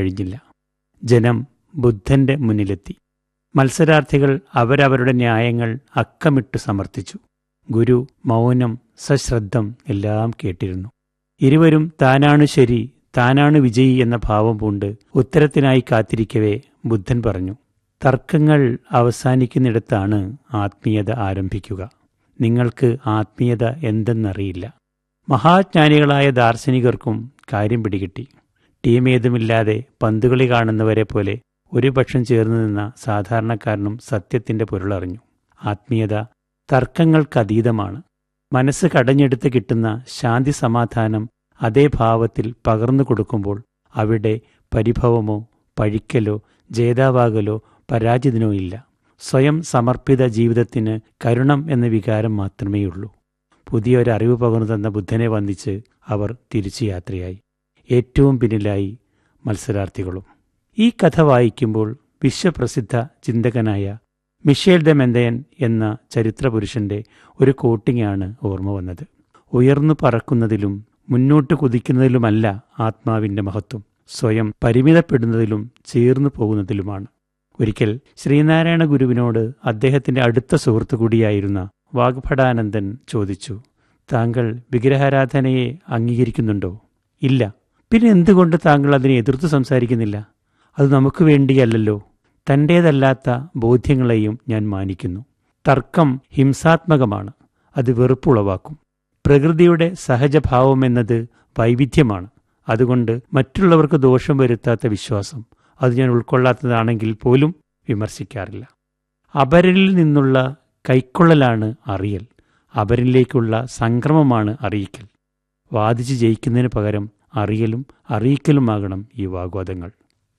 കഴിഞ്ഞില്ല ജനം ബുദ്ധന്റെ മുന്നിലെത്തി മത്സരാർത്ഥികൾ അവരവരുടെ ന്യായങ്ങൾ അക്കമിട്ട് സമർത്ഥിച്ചു ഗുരു മൗനം സശ്രദ്ധം എല്ലാം കേട്ടിരുന്നു ഇരുവരും താനാണ് ശരി താനാണ് വിജയി എന്ന ഭാവം പൂണ്ട് ഉത്തരത്തിനായി കാത്തിരിക്കവേ ബുദ്ധൻ പറഞ്ഞു തർക്കങ്ങൾ അവസാനിക്കുന്നിടത്താണ് ആത്മീയത ആരംഭിക്കുക നിങ്ങൾക്ക് ആത്മീയത എന്തെന്നറിയില്ല മഹാജ്ഞാനികളായ ദാർശനികർക്കും കാര്യം പിടികിട്ടി ടീം ഏതുമില്ലാതെ പന്തുകളി കാണുന്നവരെ പോലെ ഒരു പക്ഷം ചേർന്ന് നിന്ന സാധാരണക്കാരനും സത്യത്തിന്റെ പൊരുളറിഞ്ഞു ആത്മീയത തർക്കങ്ങൾക്കതീതമാണ് മനസ്സ് കടഞ്ഞെടുത്ത് കിട്ടുന്ന ശാന്തി സമാധാനം അതേ ഭാവത്തിൽ പകർന്നു കൊടുക്കുമ്പോൾ അവിടെ പരിഭവമോ പഴിക്കലോ ജേതാവാകലോ പരാജിതനോ ഇല്ല സ്വയം സമർപ്പിത ജീവിതത്തിന് കരുണം എന്ന വികാരം മാത്രമേയുള്ളൂ പുതിയൊരു അറിവ് പകർന്നു തന്ന ബുദ്ധനെ വന്ദിച്ച് അവർ തിരിച്ചു യാത്രയായി ഏറ്റവും പിന്നിലായി മത്സരാർത്ഥികളും ഈ കഥ വായിക്കുമ്പോൾ വിശ്വപ്രസിദ്ധ ചിന്തകനായ മിഷേൽ ദ മെന്തയൻ എന്ന ചരിത്രപുരുഷന്റെ ഒരു കോട്ടിങ്ങാണ് ഓർമ്മ വന്നത് ഉയർന്നു പറക്കുന്നതിലും മുന്നോട്ട് കുതിക്കുന്നതിലുമല്ല ആത്മാവിന്റെ മഹത്വം സ്വയം പരിമിതപ്പെടുന്നതിലും ചേർന്നു പോകുന്നതിലുമാണ് ഒരിക്കൽ ശ്രീനാരായണ ഗുരുവിനോട് അദ്ദേഹത്തിന്റെ അടുത്ത സുഹൃത്തു കൂടിയായിരുന്ന വാഗ്ഭടാനന്ദൻ ചോദിച്ചു താങ്കൾ വിഗ്രഹാരാധനയെ അംഗീകരിക്കുന്നുണ്ടോ ഇല്ല പിന്നെ എന്തുകൊണ്ട് താങ്കൾ അതിനെ എതിർത്ത് സംസാരിക്കുന്നില്ല അത് നമുക്ക് വേണ്ടിയല്ലല്ലോ തൻ്റേതല്ലാത്ത ബോധ്യങ്ങളെയും ഞാൻ മാനിക്കുന്നു തർക്കം ഹിംസാത്മകമാണ് അത് വെറുപ്പുളവാക്കും പ്രകൃതിയുടെ സഹജഭാവമെന്നത് വൈവിധ്യമാണ് അതുകൊണ്ട് മറ്റുള്ളവർക്ക് ദോഷം വരുത്താത്ത വിശ്വാസം അത് ഞാൻ ഉൾക്കൊള്ളാത്തതാണെങ്കിൽ പോലും വിമർശിക്കാറില്ല അപരനിൽ നിന്നുള്ള കൈക്കൊള്ളലാണ് അറിയൽ അപരനിലേക്കുള്ള സംക്രമമാണ് അറിയിക്കൽ വാദിച്ച് ജയിക്കുന്നതിന് പകരം അറിയലും അറിയിക്കലുമാകണം ഈ വാഗ്വാദങ്ങൾ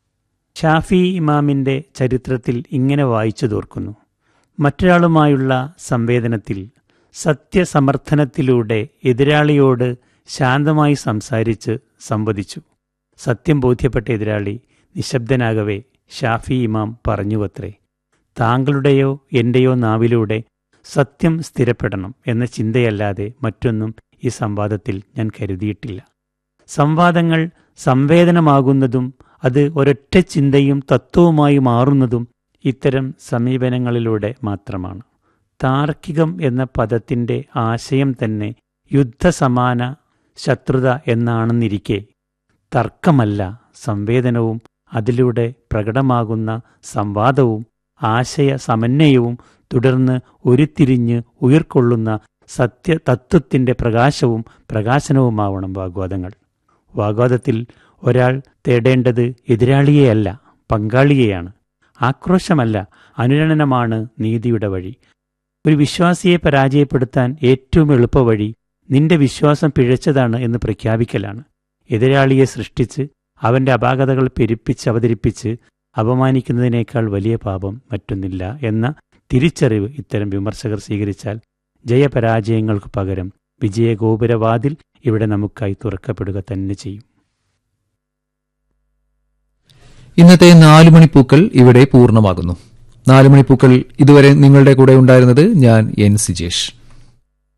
ഷാഫി ഇമാമിന്റെ ചരിത്രത്തിൽ ഇങ്ങനെ വായിച്ചു തോർക്കുന്നു മറ്റൊരാളുമായുള്ള സംവേദനത്തിൽ സത്യസമർത്ഥനത്തിലൂടെ എതിരാളിയോട് ശാന്തമായി സംസാരിച്ച് സംവദിച്ചു സത്യം ബോധ്യപ്പെട്ട എതിരാളി നിശബ്ദനാകവേ ഷാഫി ഇമാം പറഞ്ഞുവത്രേ താങ്കളുടെയോ എന്റെയോ നാവിലൂടെ സത്യം സ്ഥിരപ്പെടണം എന്ന ചിന്തയല്ലാതെ മറ്റൊന്നും ഈ സംവാദത്തിൽ ഞാൻ കരുതിയിട്ടില്ല സംവാദങ്ങൾ സംവേദനമാകുന്നതും അത് ഒരൊറ്റ ചിന്തയും തത്വവുമായി മാറുന്നതും ഇത്തരം സമീപനങ്ങളിലൂടെ മാത്രമാണ് താർക്കികം എന്ന പദത്തിന്റെ ആശയം തന്നെ യുദ്ധസമാന ശത്രുത എന്നാണെന്നിരിക്കെ തർക്കമല്ല സംവേദനവും അതിലൂടെ പ്രകടമാകുന്ന സംവാദവും ആശയ സമന്വയവും തുടർന്ന് ഉരുത്തിരിഞ്ഞ് ഉയർക്കൊള്ളുന്ന സത്യ തത്വത്തിന്റെ പ്രകാശവും പ്രകാശനവുമാവണം വാഗ്വാദങ്ങൾ വാഗ്വാദത്തിൽ ഒരാൾ തേടേണ്ടത് എതിരാളിയെയല്ല പങ്കാളിയെയാണ് ആക്രോശമല്ല അനുരണനമാണ് നീതിയുടെ വഴി ഒരു വിശ്വാസിയെ പരാജയപ്പെടുത്താൻ ഏറ്റവും എളുപ്പവഴി നിന്റെ വിശ്വാസം പിഴച്ചതാണ് എന്ന് പ്രഖ്യാപിക്കലാണ് എതിരാളിയെ സൃഷ്ടിച്ച് അവന്റെ അപാകതകൾ പെരുപ്പിച്ച് അവതരിപ്പിച്ച് അപമാനിക്കുന്നതിനേക്കാൾ വലിയ പാപം മറ്റൊന്നില്ല എന്ന തിരിച്ചറിവ് ഇത്തരം വിമർശകർ സ്വീകരിച്ചാൽ ജയപരാജയങ്ങൾക്ക് പകരം വിജയഗോപുരവാതിൽ ഇവിടെ നമുക്കായി തുറക്കപ്പെടുക തന്നെ ചെയ്യും ഇന്നത്തെ നാലു മണിപ്പൂക്കൾ ഇവിടെ പൂർണ്ണമാകുന്നു നാലു മണിപ്പൂക്കൾ ഇതുവരെ നിങ്ങളുടെ കൂടെ ഉണ്ടായിരുന്നത് ഞാൻ എൻ സിജേഷ്